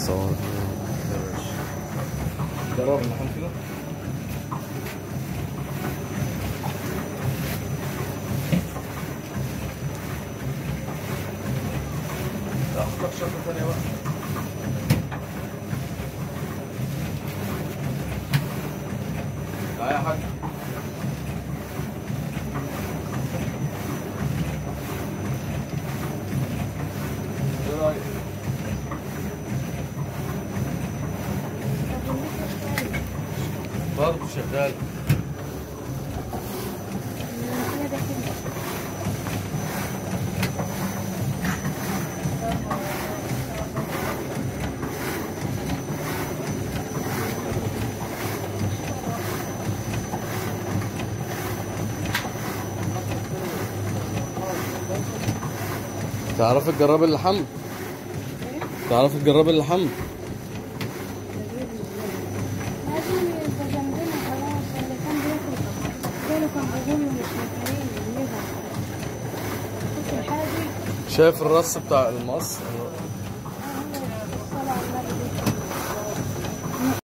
صور جرب اللحم كده اخد لك شطه ثانيه بقى تعالى يا حاج ايه رايك؟ برضه شغال تعرف تجرب اللحم تعرف تجرب اللحم لازم يبقى جنبنا خلاص اللي كان بياكل دول كان بيقولوا مش نافعين الليفر شفت الحاجة شايف الرص بتاع المص